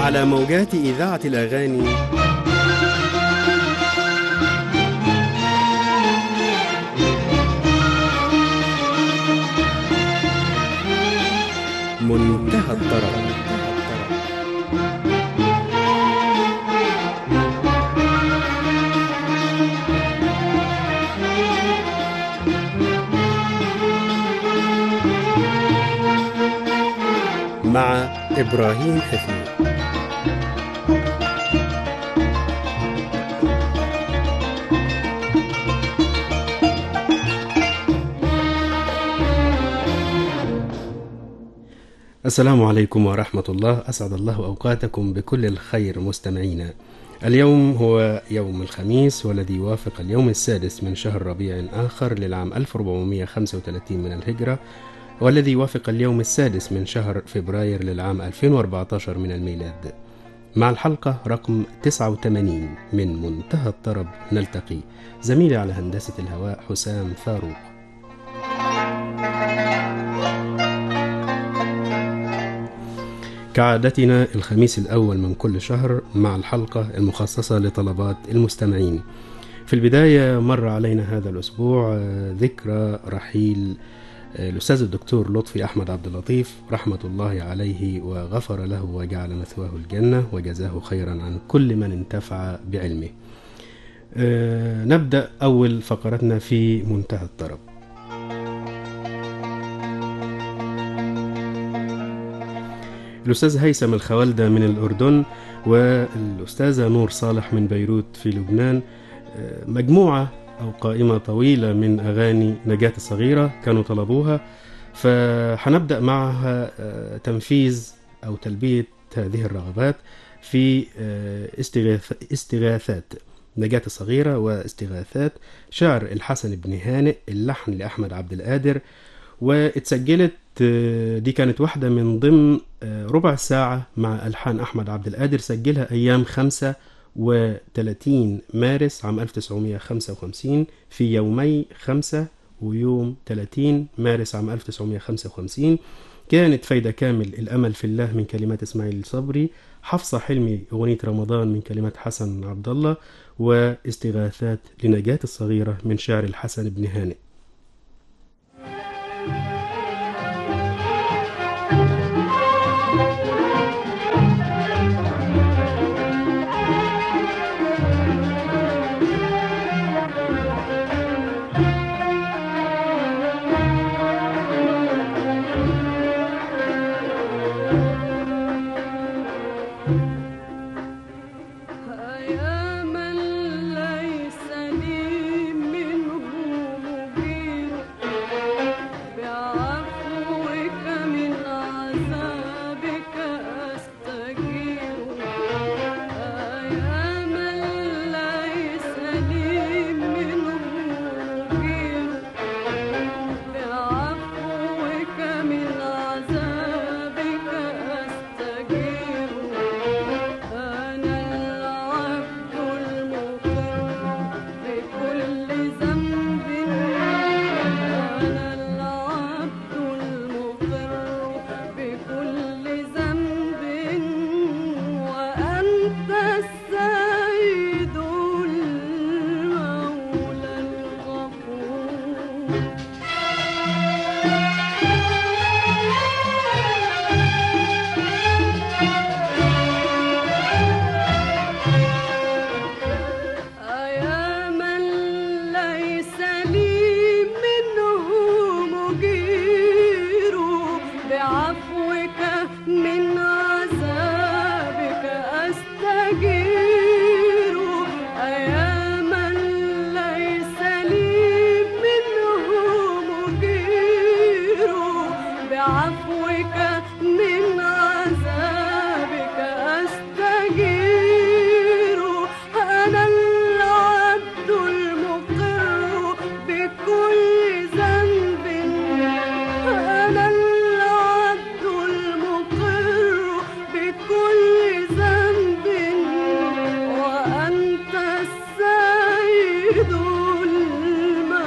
على موجات إذاعة الأغاني منتهى الطرب مع إبراهيم حفيظ السلام عليكم ورحمة الله أسعد الله أوقاتكم بكل الخير مستمعينا اليوم هو يوم الخميس والذي يوافق اليوم السادس من شهر ربيع آخر للعام 1435 من الهجرة والذي يوافق اليوم السادس من شهر فبراير للعام 2014 من الميلاد مع الحلقة رقم 89 من منتهى الطرب نلتقي زميلي على هندسة الهواء حسام فاروق كعادتنا الخميس الأول من كل شهر مع الحلقة المخصصة لطلبات المستمعين في البداية مر علينا هذا الأسبوع ذكرى رحيل الأستاذ الدكتور لطفي أحمد عبد اللطيف رحمة الله عليه وغفر له وجعل مثواه الجنة وجزاه خيرا عن كل من انتفع بعلمه نبدأ أول فقرتنا في منتهى الطرب الأستاذ هيثم الخوالدة من الأردن والأستاذة نور صالح من بيروت في لبنان مجموعة أو قائمة طويلة من أغاني نجاة الصغيرة كانوا طلبوها فهنبدأ معها تنفيذ أو تلبية هذه الرغبات في استغاث استغاثات نجاة الصغيرة واستغاثات شعر الحسن بن هانئ اللحن لأحمد عبد القادر واتسجلت دي كانت واحدة من ضمن ربع ساعة مع ألحان أحمد عبد القادر سجلها أيام خمسة وثلاثين مارس عام 1955 في يومي خمسة ويوم 30 مارس عام 1955 كانت فايدة كامل الأمل في الله من كلمات إسماعيل صبري حفصة حلمي أغنية رمضان من كلمات حسن عبد الله واستغاثات لنجاة الصغيرة من شعر الحسن بن هانئ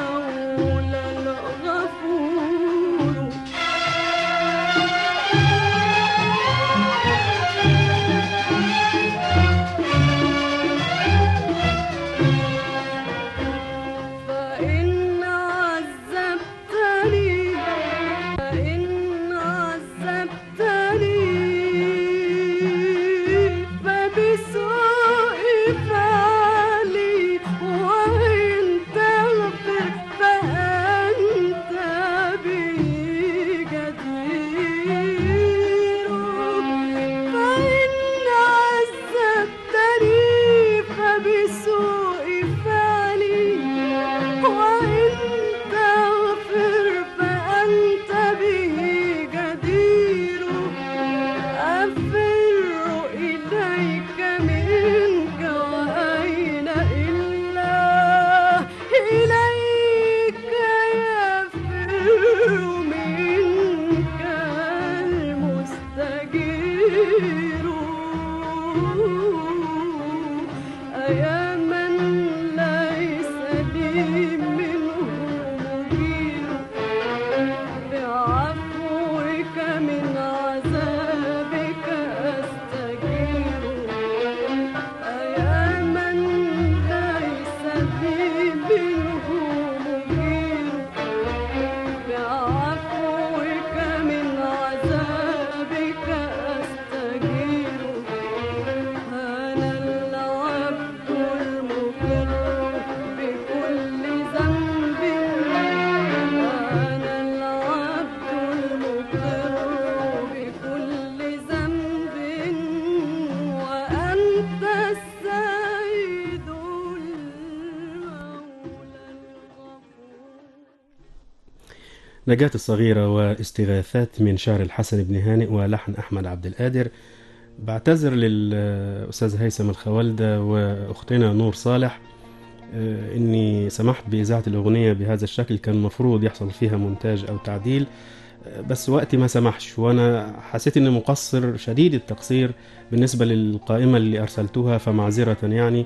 المولى الغفور نجاة الصغيرة واستغاثات من شعر الحسن بن هانئ ولحن أحمد عبد القادر بعتذر للأستاذ هيثم الخوالدة وأختنا نور صالح آه، إني سمحت بإذاعة الأغنية بهذا الشكل كان المفروض يحصل فيها مونتاج أو تعديل آه، بس وقتي ما سمحش وأنا حسيت إني مقصر شديد التقصير بالنسبة للقائمة اللي أرسلتوها فمعذرة يعني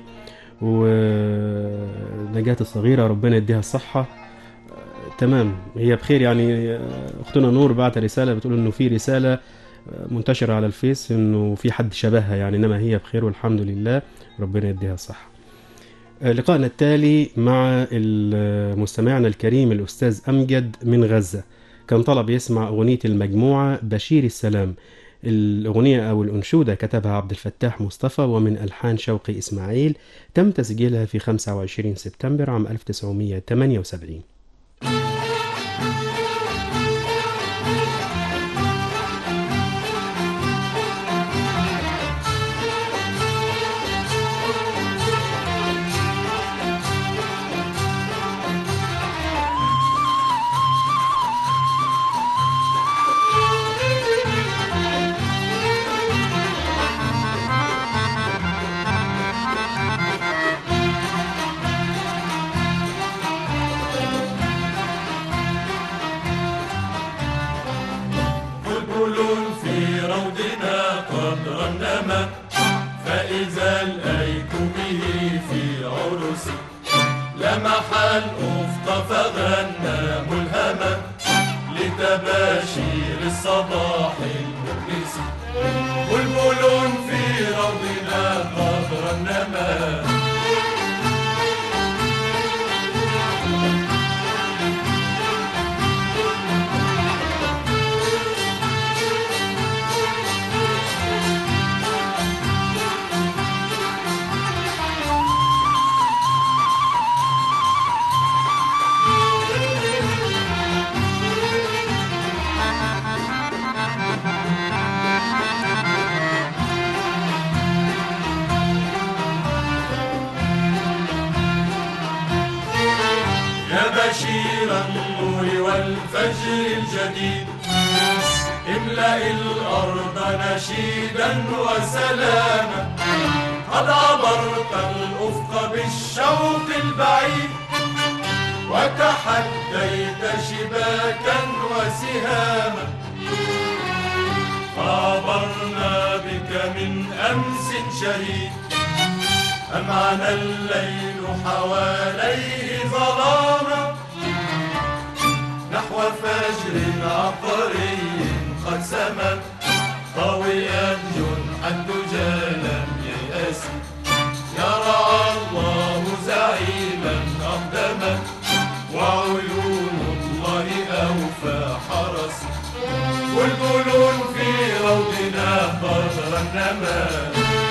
ونجاة الصغيرة ربنا يديها الصحة آه، تمام هي بخير يعني آه، أختنا نور بعت رسالة بتقول إنه في رسالة آه، منتشرة على الفيس إنه في حد شبهها يعني إنما هي بخير والحمد لله ربنا يديها الصحة آه، لقائنا التالي مع ال- مستمعنا الكريم الأستاذ أمجد من غزة كان طلب يسمع أغنية المجموعة بشير السلام الأغنية أو الأنشودة كتبها عبد الفتاح مصطفى ومن ألحان شوقي إسماعيل تم تسجيلها في 25 سبتمبر عام 1978 بلبل في روضنا قد رنما فإذا الأيك به في عرسي لمح الأفق فغنى ملهما لتباشير الصباح المؤنس بلبل في روضنا قد رنما يا بشير النور والفجر الجديد املأ الأرض نشيدا وسلاما قد عبرت الأفق بالشوق البعيد وتحديت شباكا وسهاما فعبرنا بك من أمس شهيد أمعنا الليل حواليه ظلاما نحو فجر عبقري قد سما طويا جنحا الدجى لم ييأس يرعى الله زعيما أقدما وعيون الله أوفى حرس بلبل في روضنا قد رنما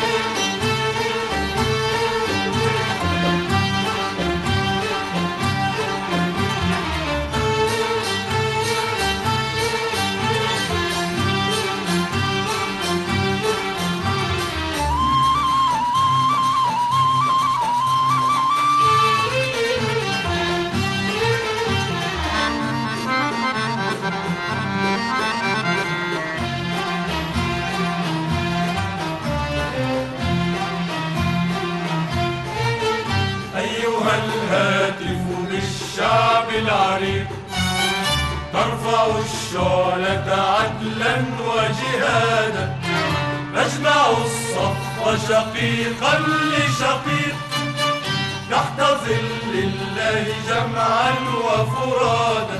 أيها الهاتف بالشعب العريق ترفع الشعلة عدلا وجهادا نجمع الصف شقيقا لشقيق تحت ظل الله جمعا وفرادا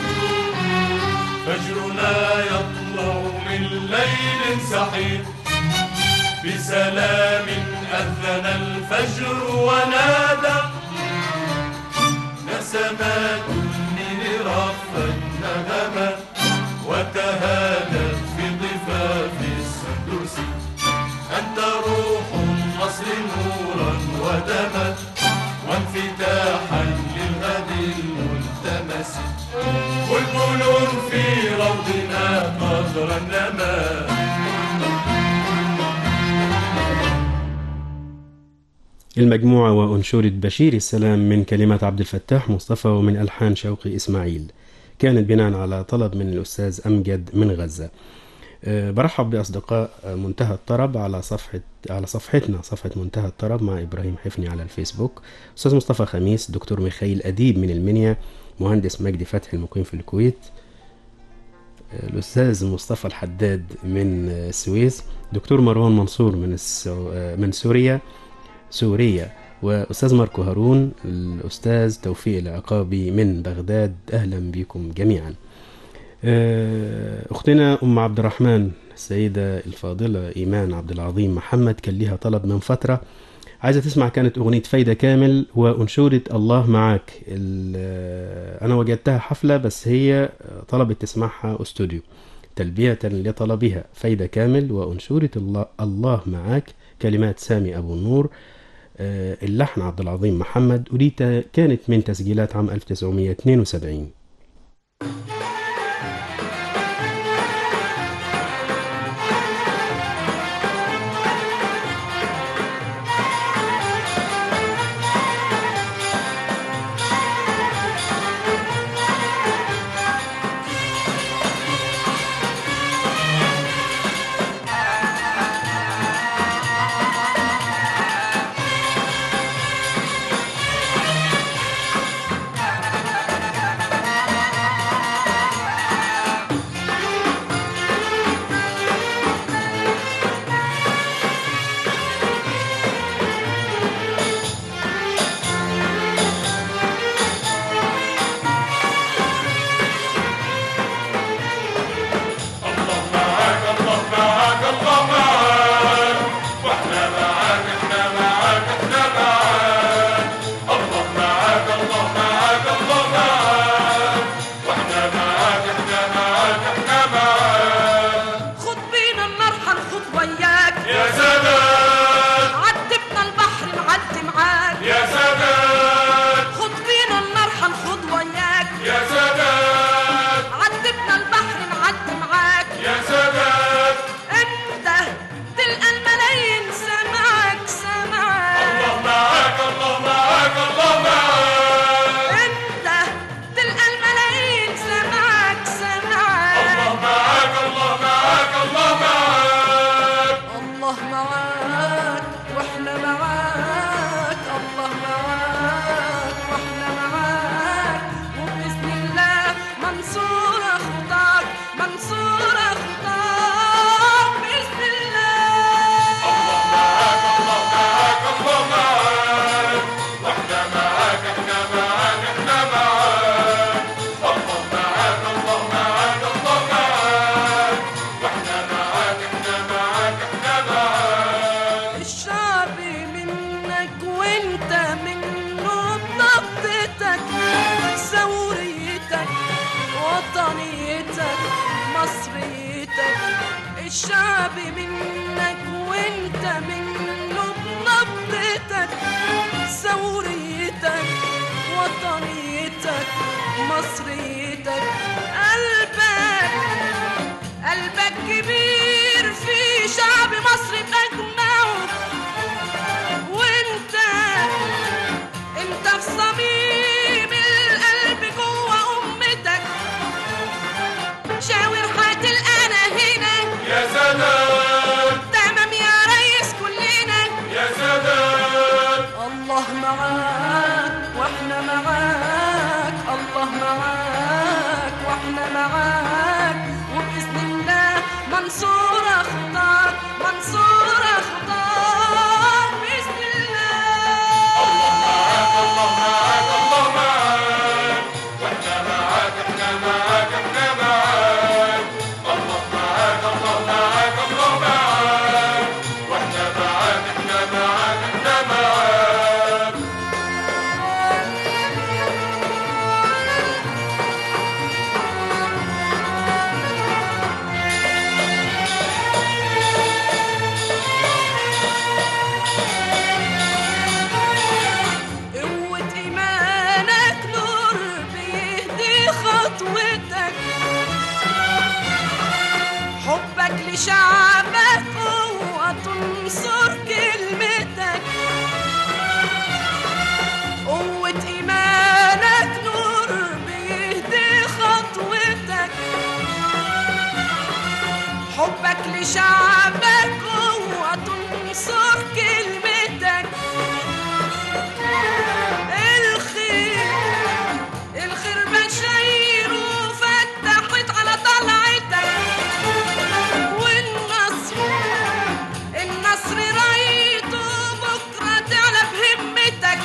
فجرنا يطلع من ليل سحيق بسلام أذن الفجر ونادى نسمات النيل رفت نغما وتهادت في ضفاف السندس أنت روح النصر نورا ودما وانفتاحا للغد الملتمس بلبل في روضنا قد رنما المجموعة وأنشودة بشير السلام من كلمات عبد الفتاح مصطفى ومن ألحان شوقي إسماعيل كانت بناء على طلب من الأستاذ أمجد من غزة آه، برحب بأصدقاء آه، منتهى الطرب على صفحة على صفحتنا صفحة منتهى الطرب مع إبراهيم حفني على الفيسبوك أستاذ مصطفى خميس دكتور ميخائيل أديب من المنيا مهندس مجدي فتحي المقيم في الكويت آه، الأستاذ مصطفى الحداد من آه، السويس دكتور مروان منصور من السو... آه، من سوريا سوريا وأستاذ ماركو هارون الأستاذ توفيق العقابي من بغداد أهلا بكم جميعا آه، أختنا أم عبد الرحمن السيدة الفاضلة إيمان عبد العظيم محمد كان ليها طلب من فترة عايزة تسمع كانت أغنية فايدة كامل وأنشودة الله معاك ال- آه، أنا وجدتها حفلة بس هي طلبت تسمعها أستوديو تلبية لطلبها فايدة كامل وأنشودة الله, الله معاك كلمات سامي أبو النور آه، اللحن عبد العظيم محمد ودي تا- كانت من تسجيلات عام 1972 الله معاك الله معاك الله معاك واحنا معاك احنا معاك احنا معاك الله معاك الله معاك الله معاك واحنا معاك احنا معاك احنا معاك خد بينا النار هنخوض وياك يا سادات عدبنا البحر نعدي معاك يا سادات خد بينا النار هنخوض وياك يا سادات عدبنا البحر نعدي معاك يا سادات انت تلقى الملايين سمعك سمعك الله معاك الله معاك الله معاك انت تلقى الملايين سمعك سمعك الله معاك الله معاك الله معاك الله معاك واحنا معاك الله معاك واحنا معاك وبإذن الله منصور خطاك منصور خطاك بإذن الله الله معاك الله معاك الله معاك واحنا معاك احنا معاك احنا معاك الله معاك الله معاك الله معاك واحنا معاك احنا معاك احنا معاك الشعب منك وانت منه بنبضتك ثوريتك وطنيتك مصريتك الشعب منك وانت منه بنبضتك ثوريتك وطنيتك مصريتك قلبك قلبك كبير في شعب مصر بأجمعه وانت انت في صميم القلب جوه امتك شاور هتلقانا هنا يا سادات تمام يا ريس كلنا يا سادات الله معاك واحنا معاك الله معاك واحنا معاك وبإذن الله منصور اخطاك منصور اخطاك بإذن الله الله معاك الله معاك واحنا معاك احنا معاك احنا معاك الله معاك الله معاك الله معاك واحنا معاك احنا معاك احنا معاك قوة إيمانك نور بيهدي خطوتك حبك لشعبك قوة تنصر كلمتك قوة إيمانك نور بيهدي خطوتك حبك لشعبك هو تنصر كلمتك الخير الخير بشاير وفتحت على طلعتك والنصر النصر رايته بكرة تعلى بهمتك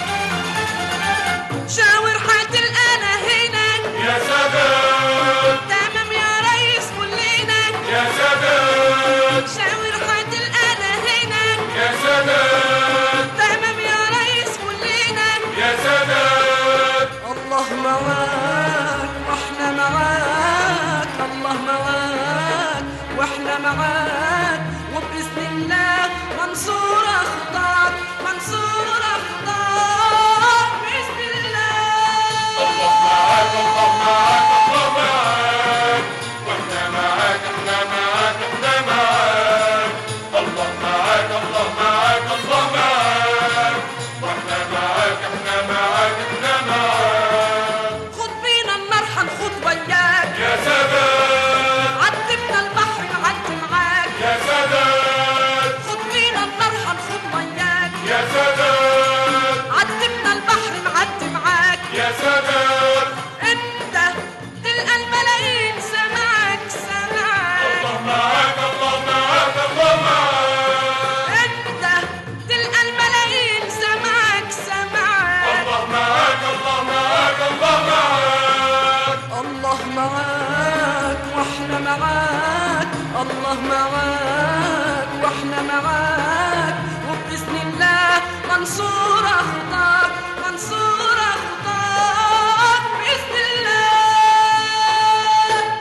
شاور هتلقى انا هنا يا سادات تمام يا ريس كلنا يا سادات شاور هتلقى انا هنا يا سادات تمام يا ريس كلنا يا سادات الله معاك واحنا معاك الله معاك واحنا معاك وبإذن الله منصور أخطاك منصور أخطاك بإذن الله معاك الله معاك الله معاك واحنا معاك احنا معاك احنا معاك الله معاك الله معاك الله معاك واحنا معاك احنا معاك احنا معاك خد بينا النار هنخوض وياك يا سادات عدمنا البحر نعدي معاك يا سادات خد بينا النار هنخوض وياك يا سادات عدمنا البحر نعدي معاك يا سادات انت تلقى الملايين سمعك سمعك الله معاك الله معاك الله معاك انت تلقى الملايين سمعك سمعك الله معاك الله معاك الله معاك الله معاك واحنا معاك الله معاك واحنا معاك وبإذن الله منصور أخطاك منصور أخطاك بإذن الله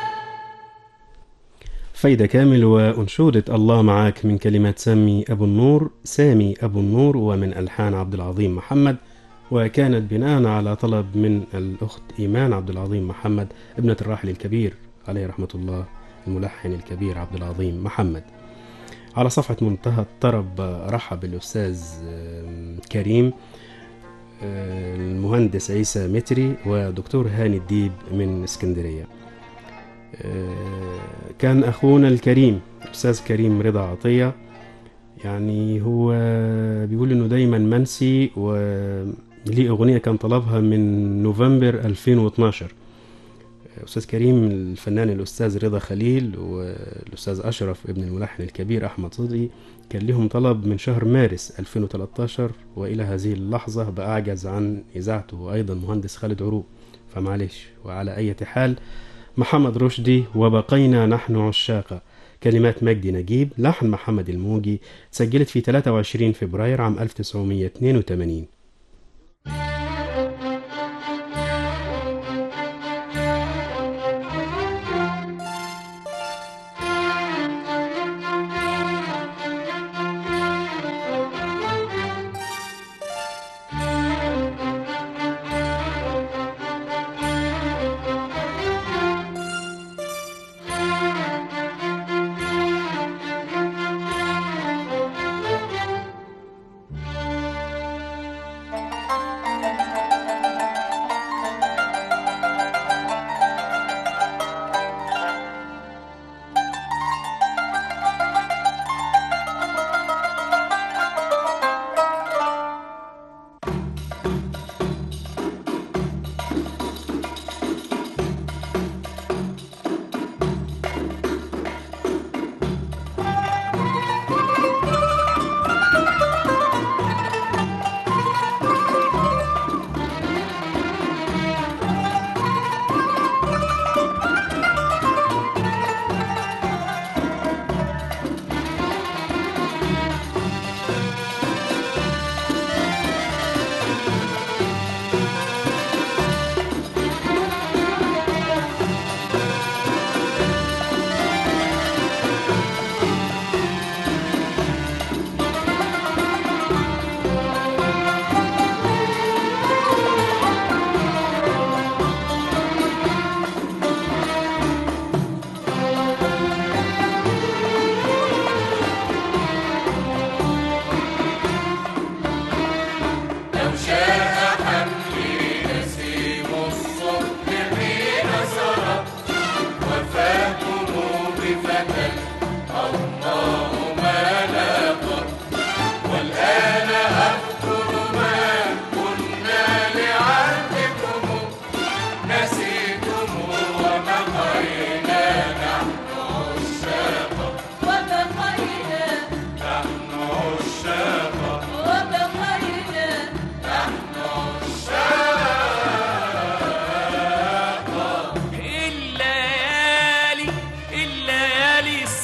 فايدة كامل وأنشودة الله معاك من كلمات سامي أبو النور سامي أبو النور ومن ألحان عبد العظيم محمد وكانت بناء على طلب من الأخت إيمان عبد العظيم محمد ابنة الراحل الكبير عليه رحمة الله الملحن الكبير عبد العظيم محمد على صفحة منتهى الطرب رحب الأستاذ آم، كريم آه، المهندس عيسى متري ودكتور هاني الديب من اسكندرية آه، كان أخونا الكريم أستاذ كريم رضا عطية يعني هو بيقول إنه دايما منسي وليه أغنية كان طلبها من نوفمبر 2012 أستاذ كريم الفنان الأستاذ رضا خليل والأستاذ أشرف ابن الملحن الكبير أحمد صدقي كان لهم طلب من شهر مارس 2013 وإلى هذه اللحظة بأعجز عن إذاعته وأيضا مهندس خالد عروق فمعلش وعلى أي حال محمد رشدي وبقينا نحن عشاقا كلمات مجدي نجيب لحن محمد الموجي سجلت في 23 فبراير عام 1982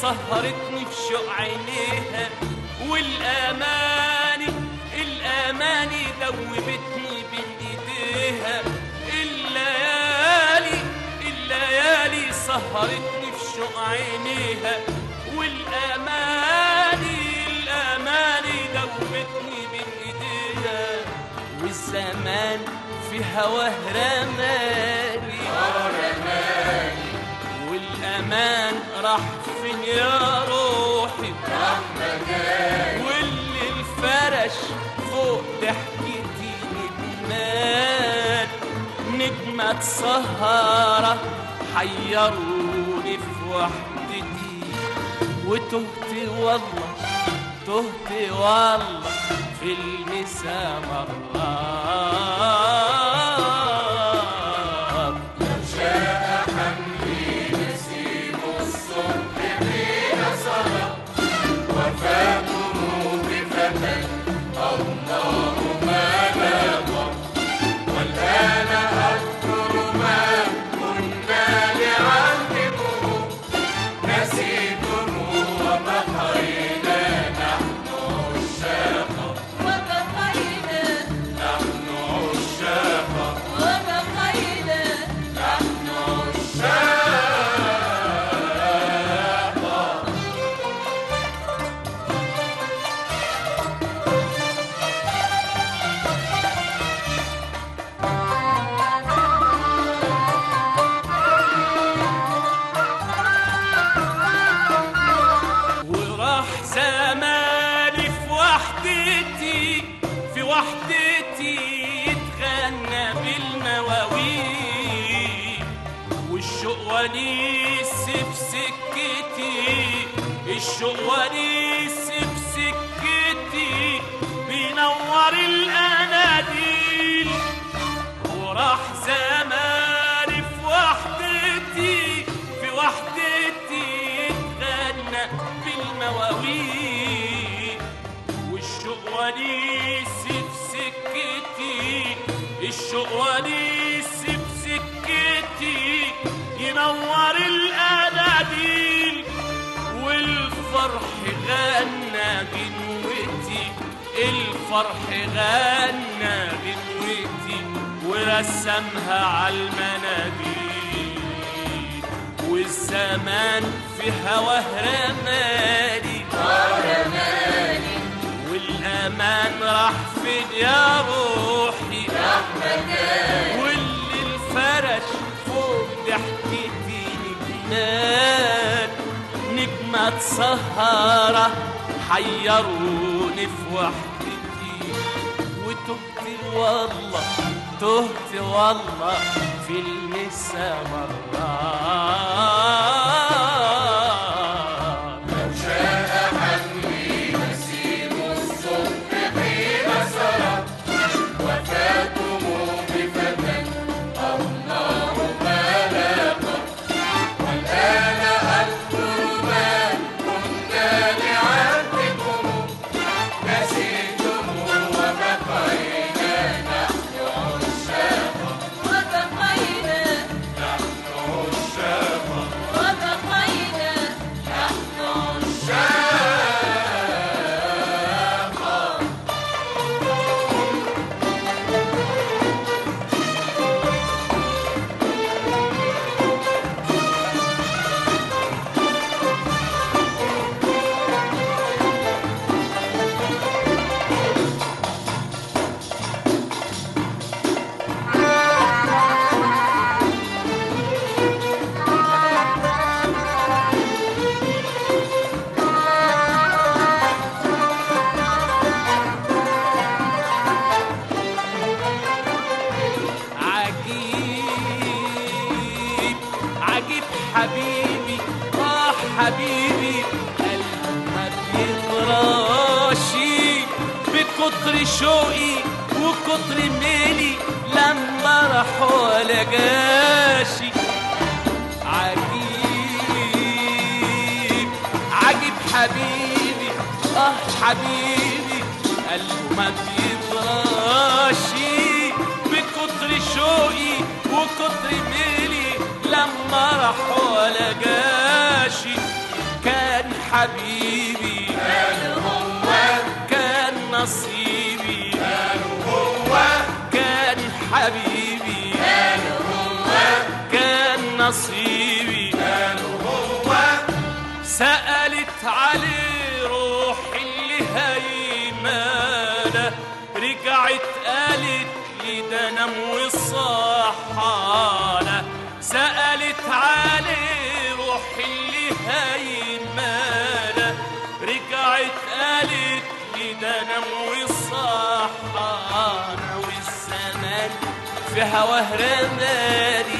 سهرتني في شوق عينيها والاماني الاماني دوبتني بين ايديها الليالي الليالي سهرتني في شوق عينيها والاماني الاماني دوبتني بين ايديها والزمان في هواه رماني والامان راح فين يا روحي واللي الفرش فوق ضحكتي نجمات نجمة سهرة حيروني في وحدتي وتهت والله تهت والله في المسا مرات وراح زماني في وحدتي في وحدتي يتغنى بالمواويل والشوق ونيس بسكتي الشوق ونيس بسكتي بينور الاناديل وراح زماني في وحدتي في وحدتي يتغنى بالمواويل والشوق ونيس بسكتي الشوق ونيس بسكتي ينور الاناديل والفرح غنى غنوتي الفرح غنى غنوتي ورسمها على المناديل والزمان في هواه رماني والامان راح فين يا روحي واللي الفرش فوق ضحكتي نجمات نجمة سهرة حيروني في وحدتي وتهت والله تهت والله في المسا مرات عجيب عجيب حبيبي اه حبيبي قلبه ما بيطراشي بكتر شوقي وكتر ميلي لما راح ولا جاشي عجيب عجيب حبيبي اه حبيبي قلبه ما بيطراشي بكتر شوقي وكتر ميلي لما راح ولا جاشي كان حبيبي كان نصيبي كان حبيبي كان نصيبي سألت عليه روحي اللي هيمانة رجعت قالت لي ده انا وصحانة سألت عليه روحي اللي هيمانة رجعت قالت لي ده انا وصحانة والزمان في هواه رماني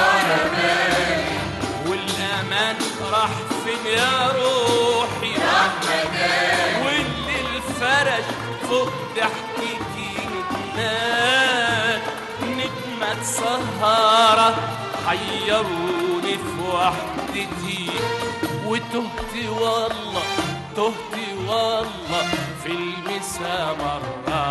والامان راح فين يا روحي واللي الفرج فوق ضحكتي ندمان نجمة سهرة حيروني في وحدتي وتهت والله تهت والله في المسا مرة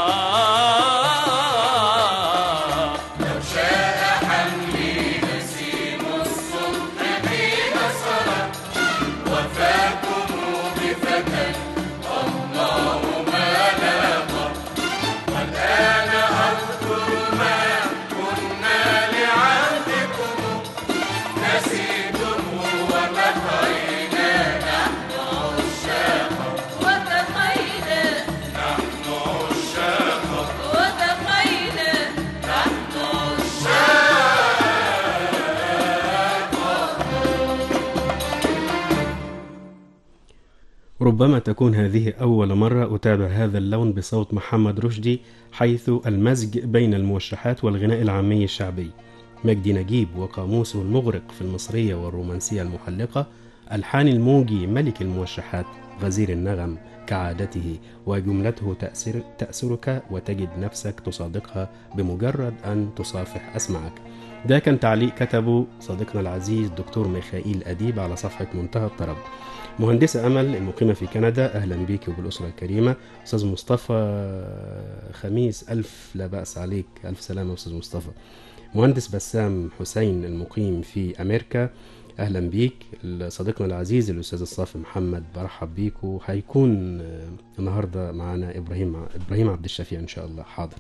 وتقينا وتقينا ربما تكون هذه أول مرة أتابع هذا اللون بصوت محمد رشدي حيث المزج بين الموشحات والغناء العامي الشعبي مجدي نجيب وقاموسه المغرق في المصرية والرومانسية المحلقة ألحان الموجي ملك الموشحات غزير النغم كعادته وجملته تأسر تأسرك وتجد نفسك تصادقها بمجرد أن تصافح أسمعك ده كان تعليق كتبه صديقنا العزيز دكتور ميخائيل أديب على صفحة منتهى الطرب مهندسة أمل المقيمة في كندا أهلا بيك وبالأسرة الكريمة أستاذ مصطفى خميس ألف لا بأس عليك ألف سلامة أستاذ مصطفى مهندس بسام حسين المقيم في أمريكا أهلا بيك صديقنا العزيز الأستاذ الصافي محمد برحب بيك وهيكون آه، النهاردة معنا إبراهيم إبراهيم عبد الشفيع إن شاء الله حاضر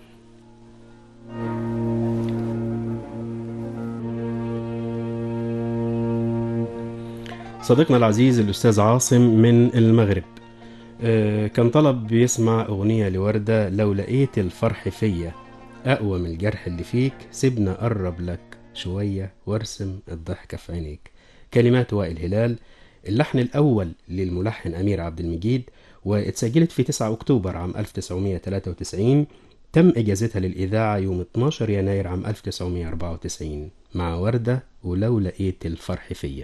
صديقنا العزيز الأستاذ عاصم من المغرب آه، كان طلب بيسمع أغنية لوردة لو لقيت الفرح فيا أقوى من الجرح اللي فيك سيبنا قرب لك شوية وارسم الضحكة في عينيك كلمات وائل هلال اللحن الأول للملحن أمير عبد المجيد واتسجلت في 9 أكتوبر عام 1993 تم إجازتها للإذاعة يوم 12 يناير عام 1994 مع وردة ولو لقيت الفرح فيا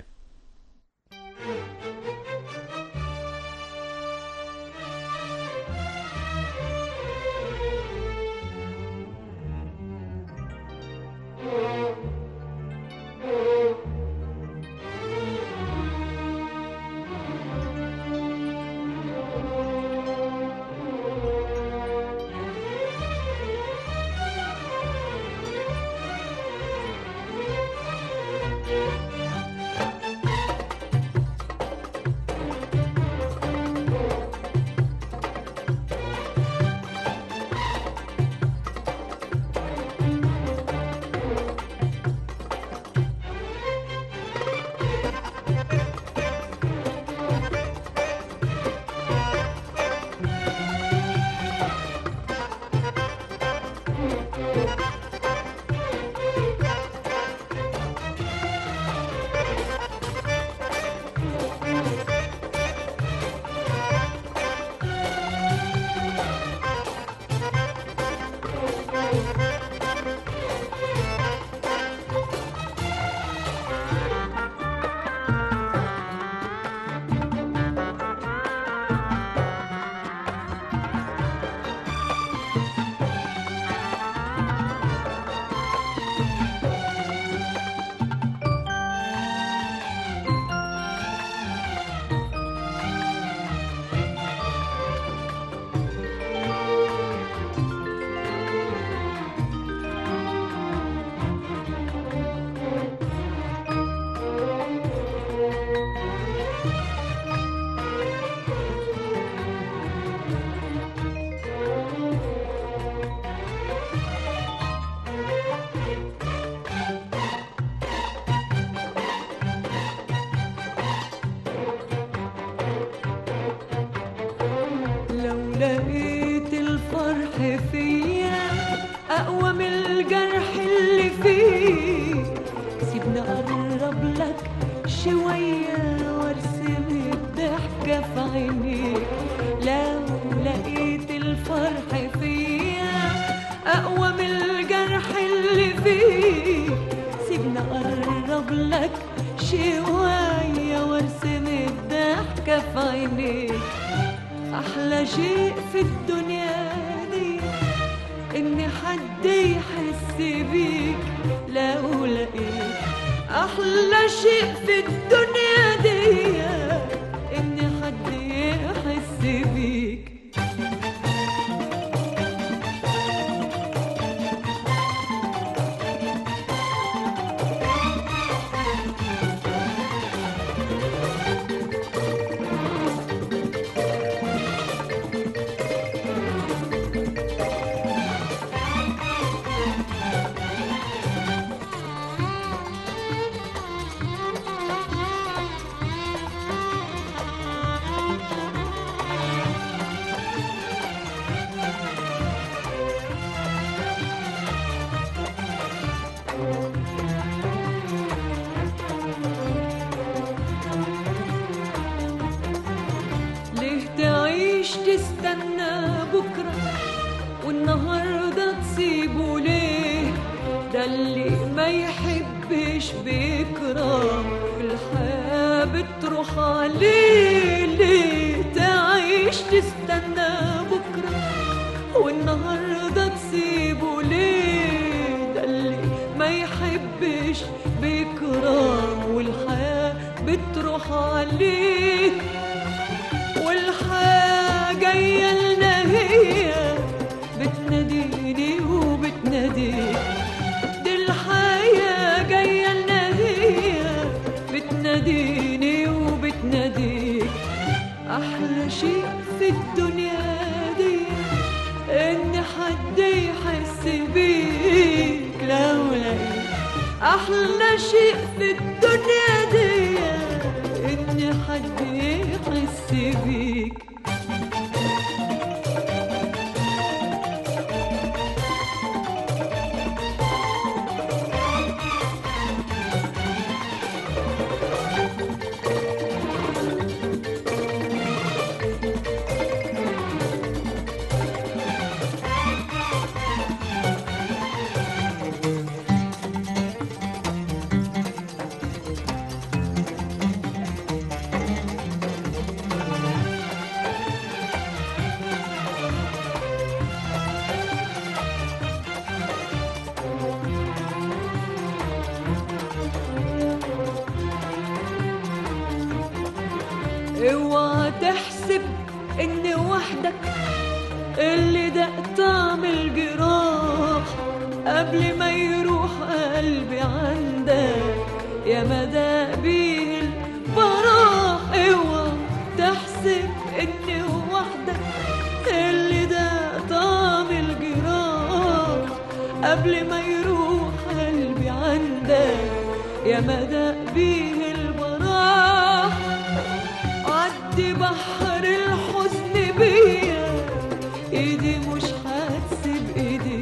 لقيت الفرح فيا أقوى من الجرح اللي فيه سيبني أقرب لك شوية وارسم الضحكة في عينيك لو لقيت الفرح فيا أقوى من الجرح اللي فيه سيبني أقرب لك شوية وارسم الضحكة في عينيك أحلى شيء في الدنيا دي إن حد يحس بيك لو لقيت أحلى شيء في الدنيا دي إن حد يحس بيك ليه تعيش تستنى بكرة والنهاردة تسيبه ليه ده اللي ما يحبش بيكره الحياة بتروح عليه ليه تعيش تستنى بكرة والنهاردة تسيبه ليه ده اللي ما يحبش بيكره والحياة بتروح عليه والحياة جاية لنا هي بتناديني وبتناديك دي الحياة جاية لنا هي بتناديني وبتناديك أحلى شيء في الدنيا دي إن حد يحس بيك لو لقيت أحلى شيء في الدنيا دي إن حد يحس بيك اوعى تحسب ان وحدك اللي دق طعم الجراح قبل ما يروح قلبي عندك يا مدى بيه البراح اوعى تحسب ان وحدك اللي دق طعم الجراح قبل ما يروح قلبي عندك يا مدى بيه البراح عدي بحر الحزن بيا ايدي مش هتسيب ايدي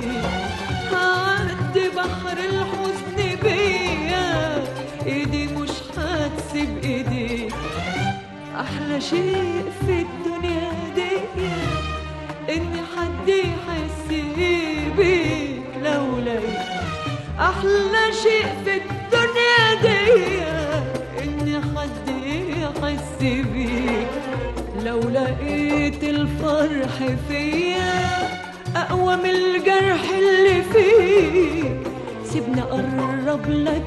عدي بحر الحزن بيا ايدي مش هتسيب ايدي احلى شيء في الدنيا دي ان حد يحس بيك لو لقيت احلى شيء في الدنيا دي ان حد يحس بيك لو لقيت الفرح فيا اقوى من الجرح اللي فيك سيبني اقرب لك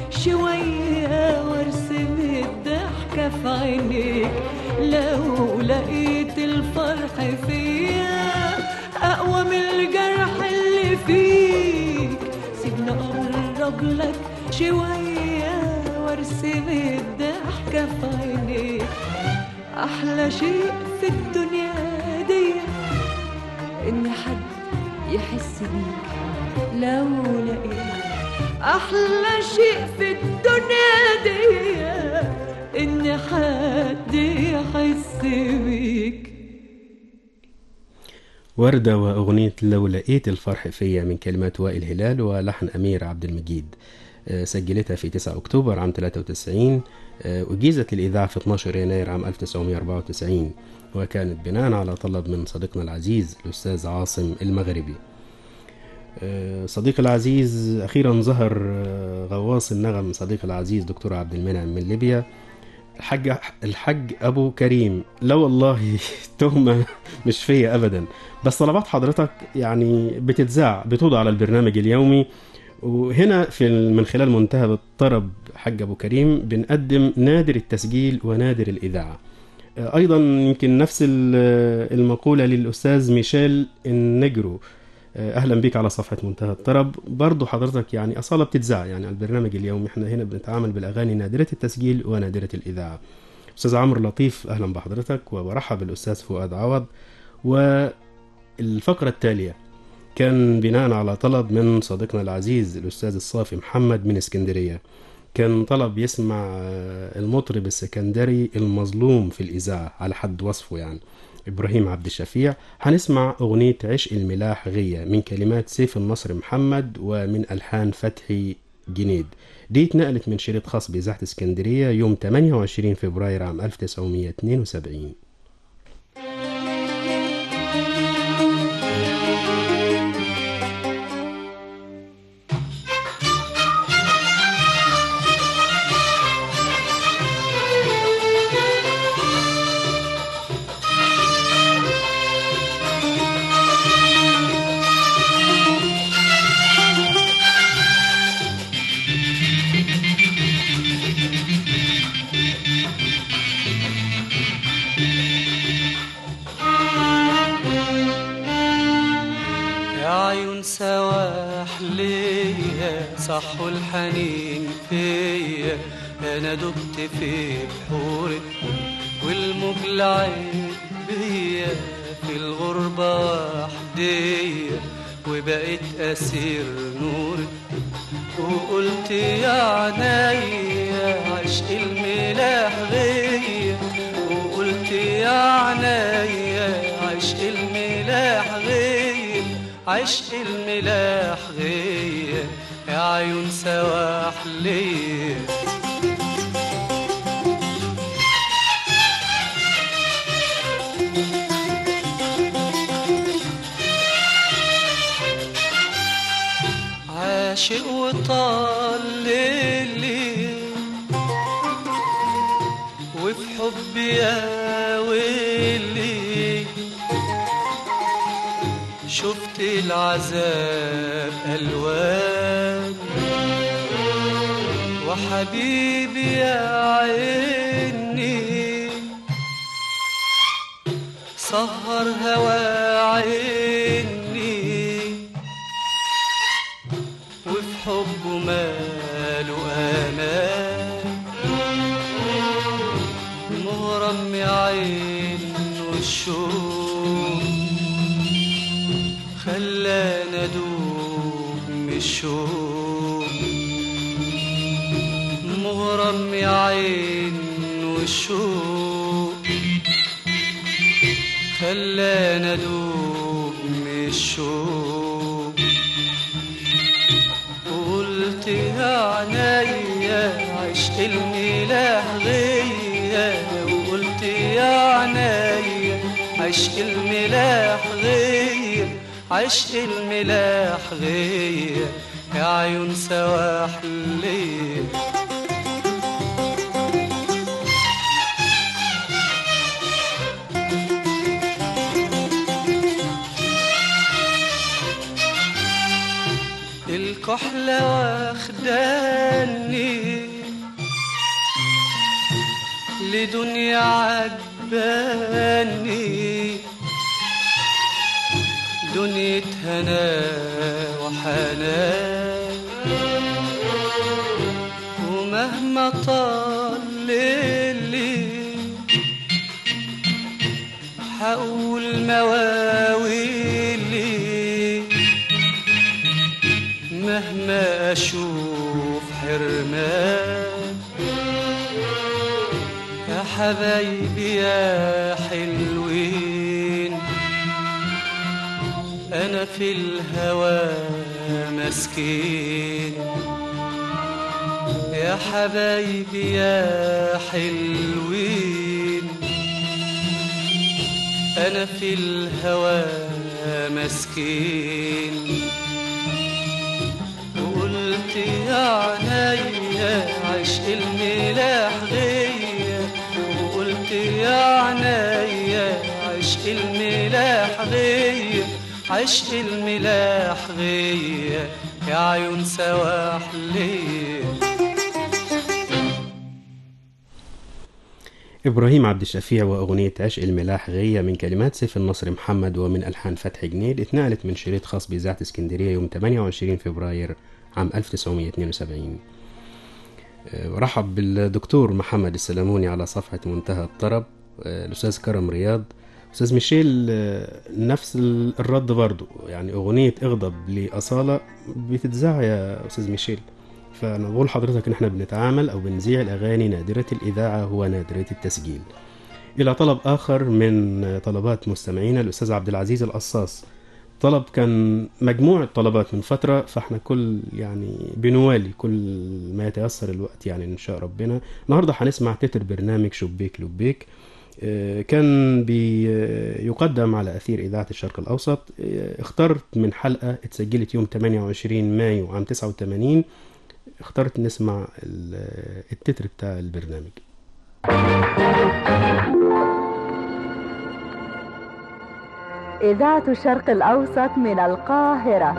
شوية وارسم الضحكة في عينيك لو لقيت الفرح فيا أقوى من الجرح اللي فيك سيبني أقرب لك شوية وارسم الضحكة في عينيك أحلى شيء في الدنيا دي إن حد يحس بيك لو لقيت أحلى شيء في الدنيا دي إن حد يحس بيك وردة وأغنية لو لقيت الفرح فيا من كلمات وائل هلال ولحن أمير عبد المجيد آه، سجلتها في 9 أكتوبر عام 93 آه، أجيزت للإذاعة في 12 يناير عام 1994 وكانت بناء على طلب من صديقنا العزيز الأستاذ عاصم المغربي آه، صديقي العزيز أخيرا ظهر آه، غواص النغم صديقي العزيز دكتور عبد المنعم من ليبيا الحاج الحاج ابو كريم لا والله تهمه مش فيا ابدا بس طلبات حضرتك يعني بتتذاع بتوضع على البرنامج اليومي وهنا في من خلال منتهى الطرب حاج ابو كريم بنقدم نادر التسجيل ونادر الاذاعه ايضا يمكن نفس ال- المقوله للاستاذ ميشيل النجرو اهلا بك على صفحه منتهى الطرب برضو حضرتك يعني اصاله بتتذاع يعني على البرنامج اليومي احنا هنا بنتعامل بالاغاني نادره التسجيل ونادره الاذاعه استاذ عمرو لطيف اهلا بحضرتك وبرحب بالاستاذ فؤاد عوض والفقره التاليه كان بناء على طلب من صديقنا العزيز الاستاذ الصافي محمد من اسكندريه كان طلب يسمع آه، المطرب السكندري المظلوم في الاذاعه على حد وصفه يعني ابراهيم عبد الشفيع هنسمع اغنيه عشق الملاح غيه من كلمات سيف النصر محمد ومن الحان فتحي جنيد دي اتنقلت من شريط خاص بإذاعة اسكندرية يوم 28 فبراير عام 1972 يا عيون سواح ليا صحوا الحنين فيا انا دبت في بحورك والموج لعب بيا في الغربة وحدية وبقيت أسير نورك وقلت يا عينيا عشق الملاح غيا وقلت يا عينيا عشق الملاح غيا عشق الملاح غيا يا عيون سواح ليا عاشق وطال ليلي وفي حبي يا ويلي شفت العذاب ألوان وحبيبي يا عيني سهر هوى عيني وفي حبه ماله امان مغرم يا عين والشوق خلانا ادوب من الشوق مغرم يا عين والشوق خلانا ادوب من الشوق قلت يا عينيا عشق الملاح غيا وقلت يا عينيا عشق الملاح غيا عشق الملاح غيا يا عيون سواح ليا الكحلة واخداني لدنيا عجباني دنيا هنا وحنان ومهما طال ليلي حقول مواويلي مهما أشوف حرمان يا حبايبي يا حلوين أنا في الهوى مسكين يا حبايبي يا حلوين أنا في الهوى مسكين وقلت يا عينيا عشق الملاح غيا وقلت يا عينيا عشق الملاح غيا عشق الملاح غيا يا عيون سواح ليا إبراهيم عبد الشفيع وأغنية عشق الملاح غية من كلمات سيف النصر محمد ومن ألحان فتحي جنيد اتنقلت من شريط خاص بإذاعة اسكندرية يوم 28 فبراير عام 1972 أه، رحب بالدكتور محمد السلاموني على صفحة منتهى الطرب أه، الأستاذ كرم رياض أستاذ ميشيل أه، نفس الرد برضو يعني أغنية اغضب لأصالة بتتذاع يا أستاذ ميشيل فانا بقول لحضرتك ان احنا بنتعامل او بنذيع الاغاني نادره الاذاعه هو نادره التسجيل الى طلب اخر من طلبات مستمعينا الاستاذ عبد العزيز القصاص طلب كان مجموعة طلبات من فترة فاحنا كل يعني بنوالي كل ما يتيسر الوقت يعني ان شاء ربنا النهاردة هنسمع تتر برنامج شبيك لبيك آه، كان بيقدم على أثير إذاعة الشرق الأوسط آه، اخترت من حلقة اتسجلت يوم 28 مايو عام 89 اخترت نسمع ال- التتر بتاع البرنامج إذاعة الشرق الأوسط من القاهرة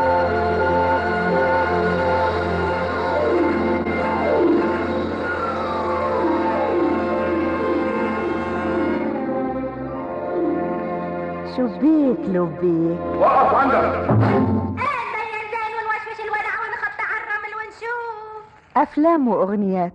شبيك لبيك وقف عندك البيزان والوشوش الولع ونخط على الرمل ونشوف أفلام وأغنيات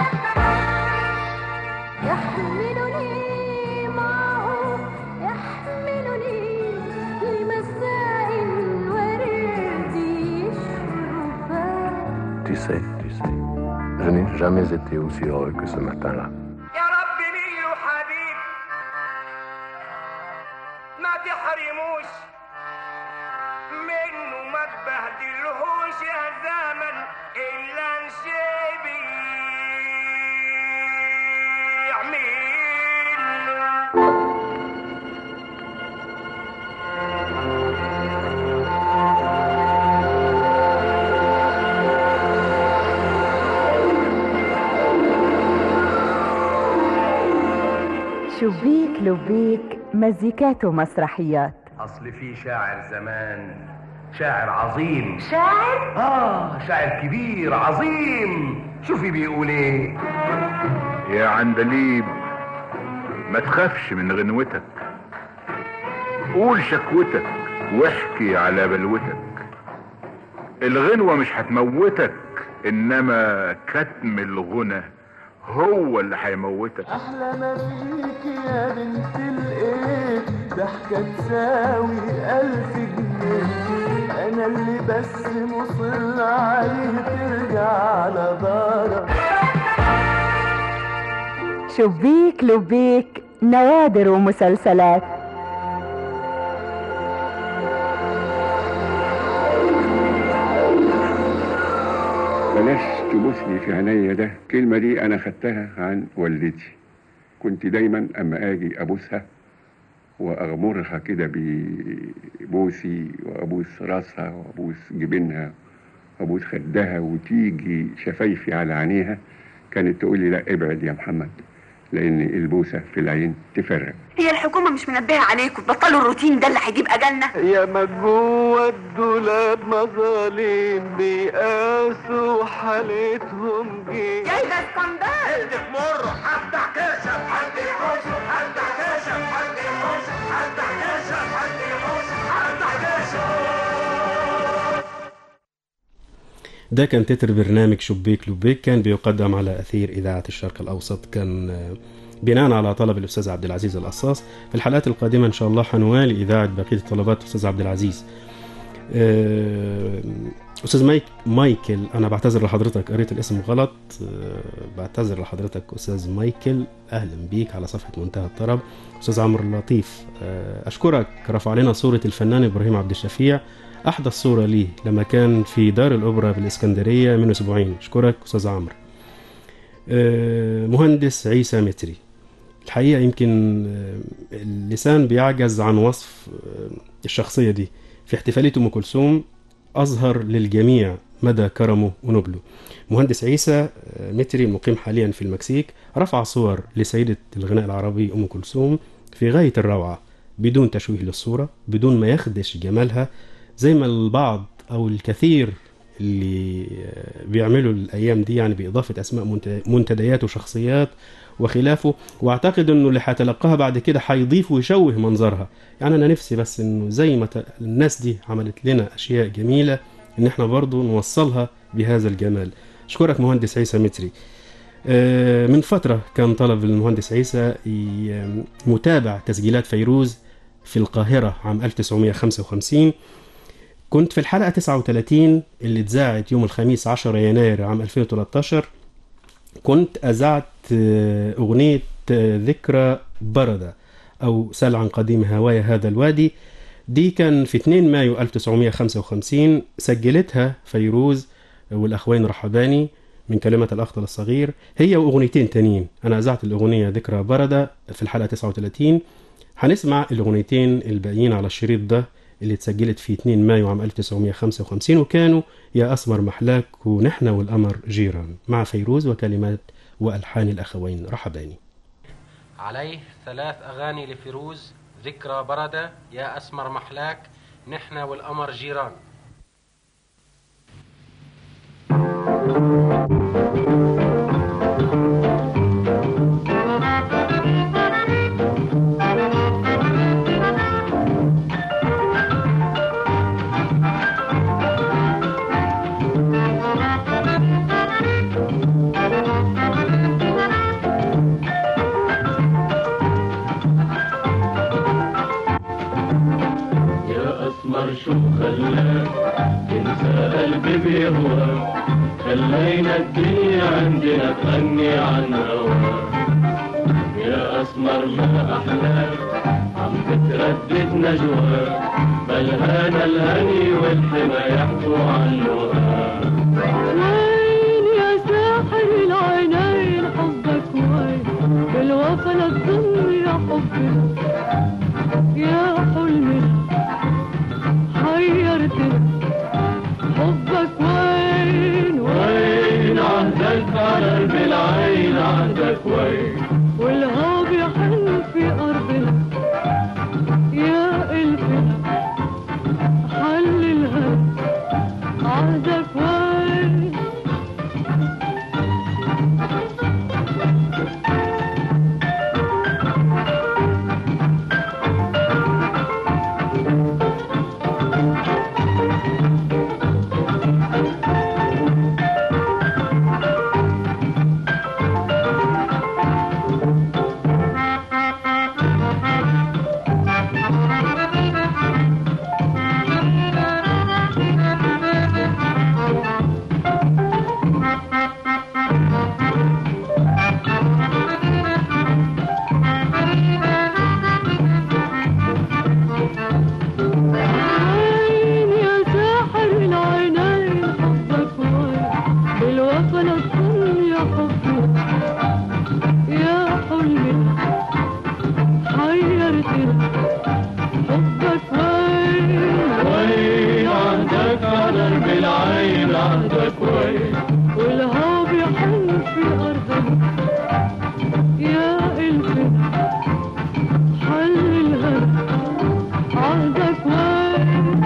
يحملني معه يحملني لمساء الورد الشرفات Tu sais, tu sais, je n'ai jamais été aussi heureux que ce matin-là. يا رب لي حبيب ما تحرموش منه ما تبهدلهوش يا زمن الا نشيبي يعمل شبيك لبيك مزيكات ومسرحيات اصل في شاعر زمان شاعر عظيم شاعر اه شاعر كبير عظيم شوفي بيقول ايه يا عندليب ما تخافش من غنوتك قول شكوتك واحكي على بلوتك الغنوة مش هتموتك انما كتم الغنى هو اللي هيموتك أحلى ما فيك يا بنت الإيه ضحكة تساوي ألف جنيه أنا اللي بس مصر عليه ترجع على دارك شبيك لبيك نوادر ومسلسلات بلاش تبوسني في عينيا ده الكلمة دي أنا خدتها عن والدتي كنت دايما أما أجي أبوسها وأغمرها كده ببوسي وأبوس راسها وأبوس جبينها وأبوس خدها وتيجي شفايفي على عينيها كانت تقول لي لا ابعد يا محمد لأن البوسة في العين تفرق هي الحكومة مش منبهة عليكم بطلوا الروتين ده اللي هيجيب أجلنا يا ما جوه الدولاب مظالم بيقاسوا حالتهم جه جاي ده اسكندر في مره هفتح كشف حد يحوش هفتح كشف حد يحوش هفتح كشف حد يحوش هفتح كشف ده كان تتر برنامج شبيك لبيك كان بيقدم على أثير إذاعة الشرق الأوسط كان آه، بناء على طلب الأستاذ عبد العزيز القصاص في الحلقات القادمة إن شاء الله حنوالي إذاعة بقية طلبات الأستاذ عبد العزيز آه، استاذ مايك مايكل انا بعتذر لحضرتك قريت الاسم غلط آه، بعتذر لحضرتك استاذ مايكل اهلا بيك على صفحه منتهى الطرب استاذ عمرو اللطيف آه، اشكرك رفع لنا صوره الفنان ابراهيم عبد الشفيع احدث صوره ليه لما كان في دار الاوبرا بالاسكندريه من اسبوعين اشكرك استاذ عمرو آه، مهندس عيسى متري الحقيقه يمكن آه، اللسان بيعجز عن وصف آه، الشخصيه دي في احتفاليه ام كلثوم اظهر للجميع مدى كرمه ونبله مهندس عيسى آه، متري المقيم حاليا في المكسيك رفع صور لسيده الغناء العربي ام كلثوم في غايه الروعه بدون تشويه للصوره بدون ما يخدش جمالها زي ما البعض او الكثير اللي آه، بيعملوا الايام دي يعني باضافه اسماء منت- منتديات وشخصيات وخلافه واعتقد انه اللي هيتلقاها بعد كده هيضيف ويشوه منظرها يعني انا نفسي بس انه زي ما ت- الناس دي عملت لنا اشياء جميله ان احنا برضو نوصلها بهذا الجمال اشكرك مهندس عيسى متري آه، من فترة كان طلب المهندس عيسى ي- متابع تسجيلات فيروز في القاهرة عام 1955 كنت في الحلقة 39 اللي اتذاعت يوم الخميس 10 يناير عام 2013 كنت أذعت آه، أغنية آه، ذكرى بردة أو سل عن قديم هوايا هذا الوادي دي كان في 2 مايو 1955 سجلتها فيروز والأخوين رحباني من كلمات الأخضر الصغير هي وأغنيتين تانيين أنا أذعت الأغنية ذكرى بردة في الحلقة 39 هنسمع الأغنيتين الباقيين على الشريط ده اللي اتسجلت في 2 مايو عام 1955 وكانوا يا أسمر محلاك ونحن والقمر جيران مع فيروز وكلمات وألحان الأخوين رحباني عليه ثلاث أغاني لفيروز ذكرى بردة يا أسمر محلاك نحن والقمر جيران يا أسمر شو خلاك تنسى قلبي بيهواك خلينا الدنيا عندنا تغني عن هواك يا أسمر ما أحلاك عم بتردد نجواك بل هانا الهني والحما يحكوا عن لقاك وين يا ساحر العينين حبك وين بالوفا لا تظن يا حبي يا حلمي حيرتني حبك وين وين عهدك على قلب العين عهدك وين والهوى بيحن في أرضنا يا قلبي حللها عهدك وين وين يا ساحر العينين حبك وين بالوفا لا تظن يا حبي يا حلمي حيرتني حبك وين وين عهدك على قلب العين عهدك وين والهوى بيحن في أرضنا يا قلبي حللها عهدك وين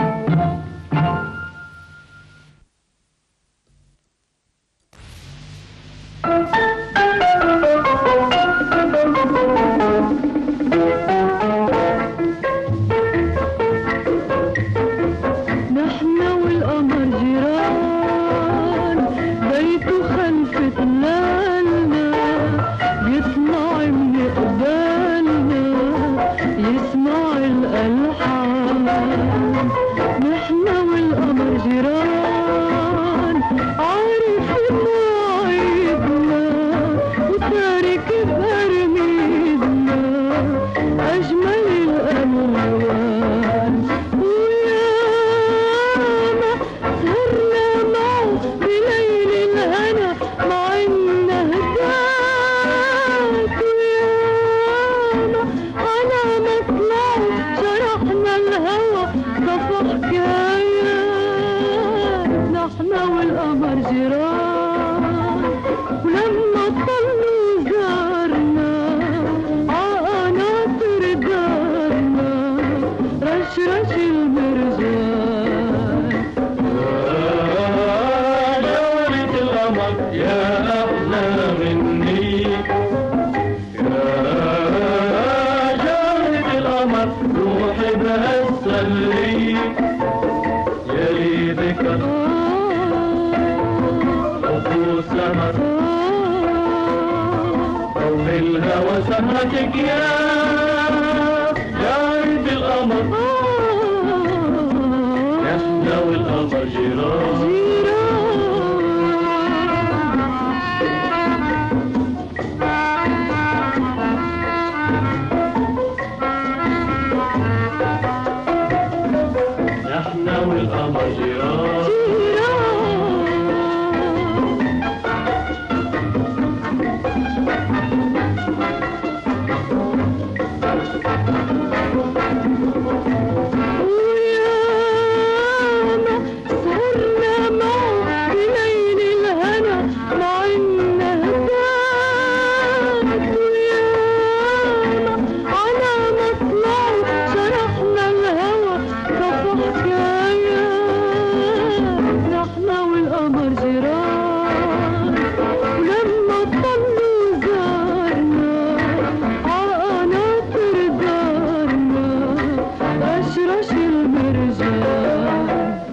نحن والقمر جيران بيته خلف تلالنا بيطلع من قبالنا يسمع الألحان نحن جيران عارف مواعيدنا وتارك برميدنا أجمل الألوان وياما سهرنا معه بليل الهنا مع النهدات وياما على مطلعه شرحنا الهوى صفى حكايات نحن والقمر جيران ولما طلوا زارنا عقناطر دارنا رشرش المرجان جارة القمر يا أحلى مني يا جارة القمر روحي بهالسلي يا ليدك أخو سمر أو في الهوى سهرتك يا جارة القمر يحلى والقمر جيران احنا والقمر جيران وياما سهرنا معه بليل الهنا مع النهدات وياما على مطلعه شرحنا الهوى صفى حكايات نحن والقمر جيران ولما طلوا زارنا عقناطر دارنا رشرش المرجان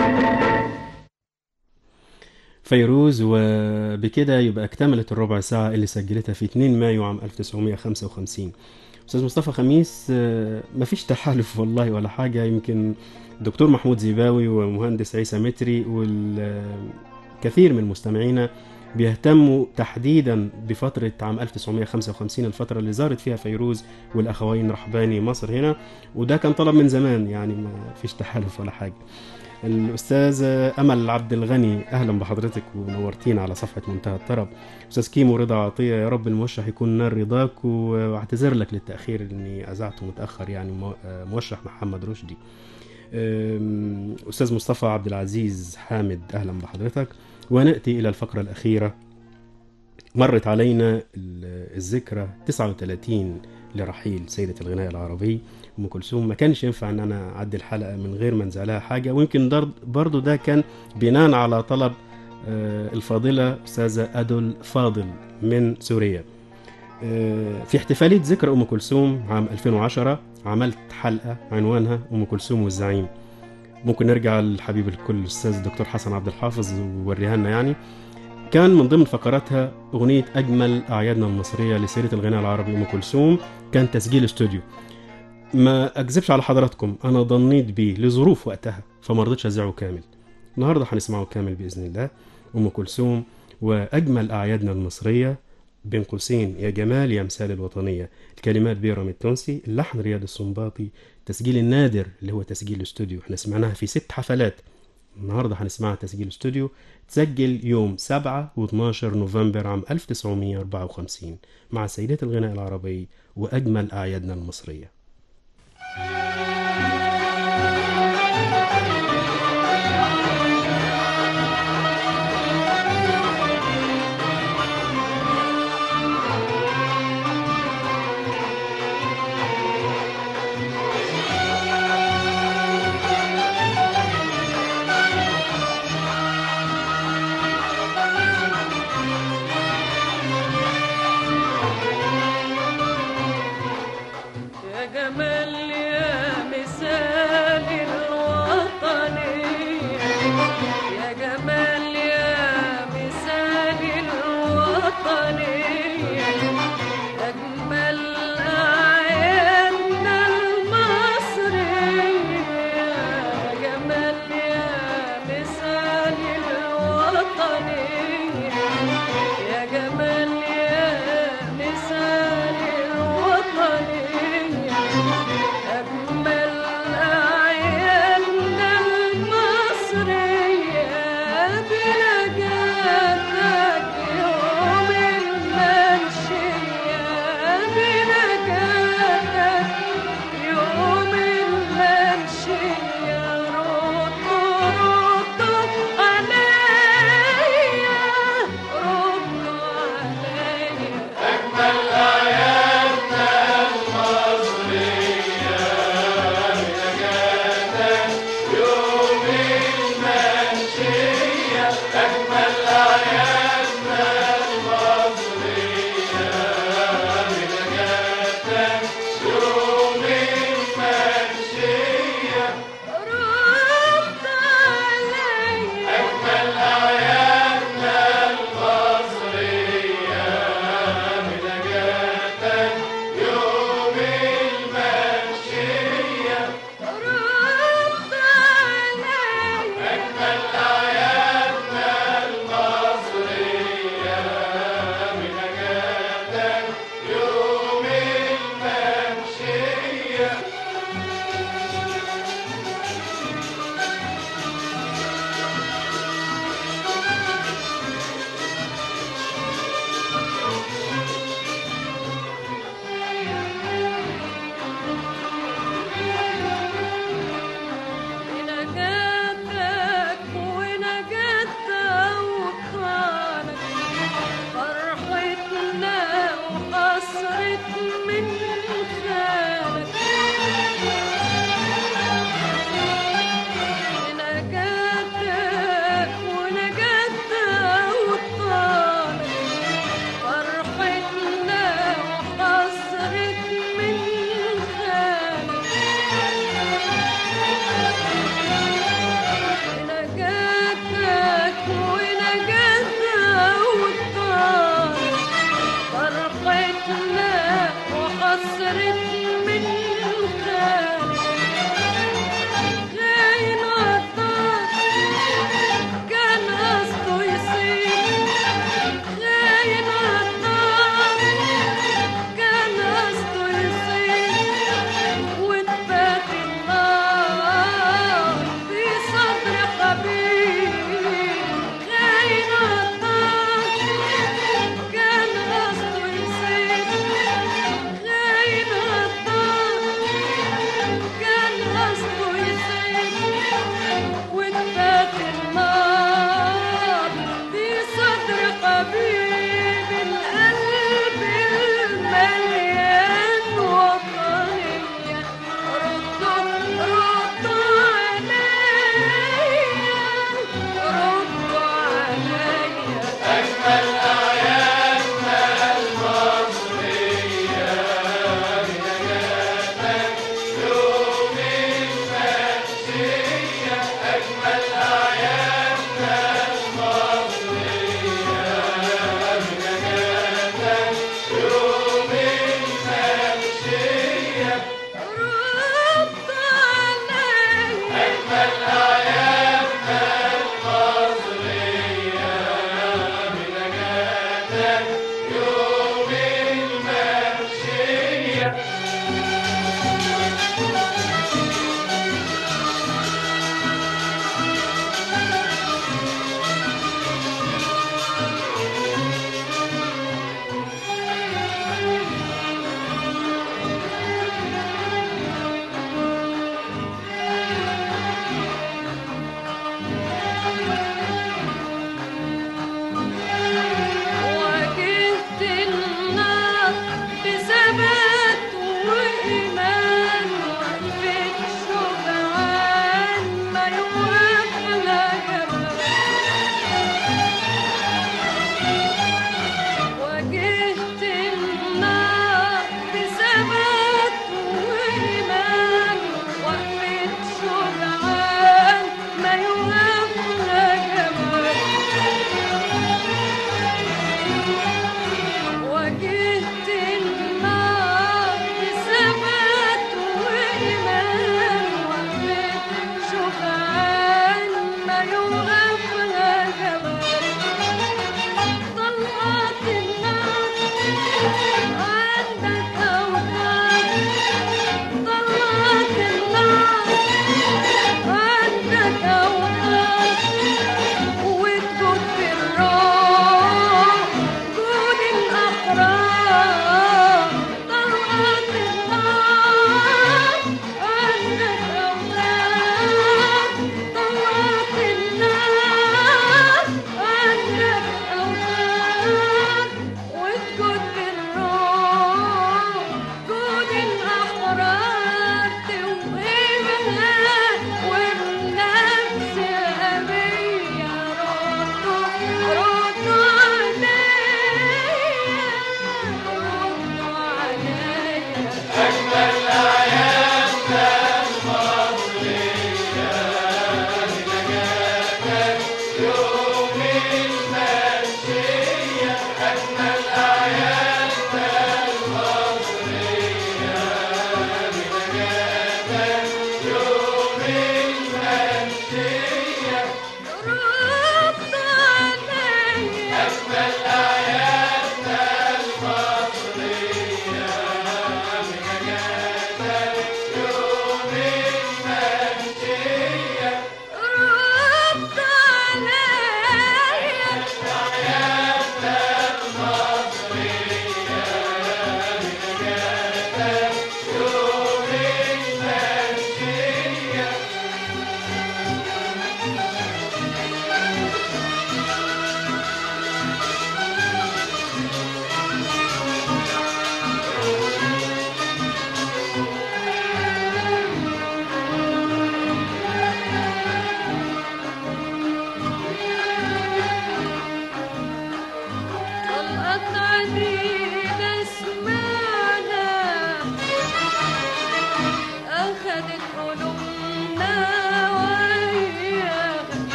فيروز وبكده يبقى اكتملت الربع ساعة اللي سجلتها في 2 مايو عام 1955 أستاذ مصطفى خميس آه، مفيش تحالف والله ولا حاجة يمكن الدكتور محمود زيباوي ومهندس عيسى متري والكثير من مستمعينا بيهتموا تحديدا بفترة عام 1955 الفترة اللي زارت فيها فيروز والأخوين رحباني مصر هنا وده كان طلب من زمان يعني ما فيش تحالف ولا حاجة الأستاذة أمل عبد الغني أهلا بحضرتك ونورتينا على صفحة منتهى الطرب أستاذ كيمو رضا عطية يا رب الموشح يكون نال رضاك واعتذر لك للتأخير إني أذعته متأخر يعني مو- آه، موشح محمد رشدي أم، أستاذ مصطفى عبد العزيز حامد أهلا بحضرتك ونأتي إلى الفقرة الأخيرة مرت علينا ال- الذكرى 39 لرحيل سيدة الغناء العربي ام كلثوم ما كانش ينفع ان انا اعدي الحلقه من غير ما انزل لها حاجه ويمكن در- برضو ده كان بناء على طلب آه، الفاضله استاذه ادل فاضل من سوريا آه، في احتفاليه ذكرى ام كلثوم عام 2010 عملت حلقه عنوانها ام كلثوم والزعيم ممكن نرجع لحبيب الكل الاستاذ الدكتور حسن عبد الحافظ ووريها لنا يعني كان من ضمن فقراتها أغنية أجمل أعيادنا المصرية لسيرة الغناء العربي أم كلثوم كان تسجيل استوديو ما أكذبش على حضراتكم أنا ضنيت بيه لظروف وقتها فما رضيتش أذيعه كامل النهاردة هنسمعه كامل بإذن الله أم كلثوم وأجمل أعيادنا المصرية بين قوسين يا جمال يا امثال الوطنية الكلمات بيرم التونسي اللحن رياض السنباطي التسجيل النادر اللي هو تسجيل استوديو احنا سمعناها في ست حفلات النهارده هنسمعها تسجيل استوديو تسجل يوم 7 و12 نوفمبر عام 1954 مع سيدات الغناء العربي وأجمل أعيادنا المصرية يا جمال يا مثال الوطنية يا جمال يا مثال الوطنية أجمل أعيادنا المصرية يا جمال يا مثال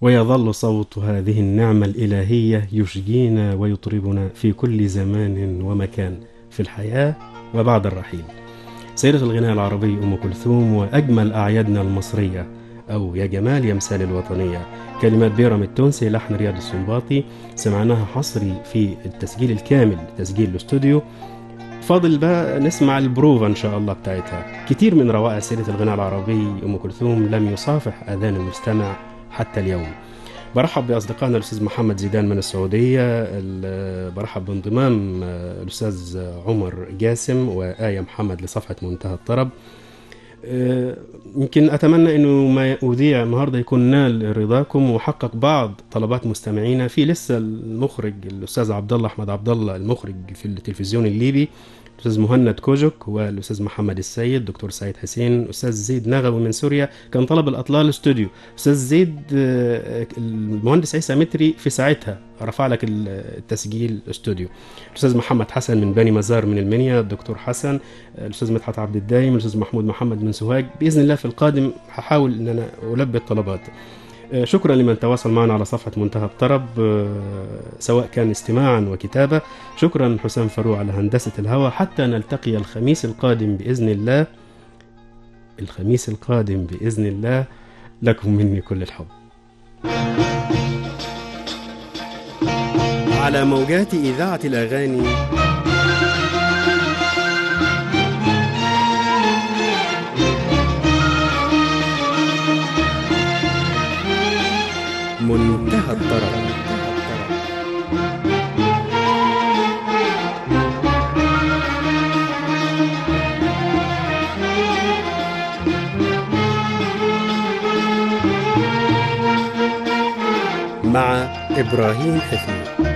ويظل صوت هذه النعمة الإلهية يشجينا ويطربنا في كل زمان ومكان في الحياة وبعد الرحيل سيدة الغناء العربي أم كلثوم وأجمل أعيادنا المصرية أو يا جمال يا مثال الوطنية كلمات بيرم التونسي لحن رياض السنباطي سمعناها حصري في التسجيل الكامل تسجيل الاستوديو فاضل بقى نسمع البروفا ان شاء الله بتاعتها كتير من روائع سيرة الغناء العربي ام كلثوم لم يصافح اذان المستمع حتى اليوم برحب باصدقائنا الاستاذ محمد زيدان من السعوديه ال- برحب بانضمام آه، الاستاذ عمر جاسم وايه محمد لصفحه منتهى الطرب آه، يمكن اتمنى انه ما اذيع النهارده يكون نال رضاكم وحقق بعض طلبات مستمعينا في لسه المخرج الاستاذ عبد الله احمد عبد الله المخرج في التلفزيون الليبي الاستاذ مهند كوجك والاستاذ محمد السيد دكتور سعيد حسين استاذ زيد نغوي من سوريا كان طلب الاطلال استوديو استاذ زيد آه، المهندس عيسى متري في ساعتها رفع لك التسجيل استوديو الاستاذ محمد حسن من بني مزار من المنيا الدكتور حسن الاستاذ مدحت عبد الدايم الاستاذ محمود محمد من سوهاج باذن الله في القادم هحاول ان انا البي الطلبات آه، شكرا لمن تواصل معنا على صفحة منتهى الطرب آه، سواء كان استماعا وكتابة شكرا حسام فاروق على هندسة الهوى حتى نلتقي الخميس القادم بإذن الله الخميس القادم بإذن الله لكم مني كل الحب على موجات إذاعة الأغاني منتهى الطرب مع إبراهيم حفيظ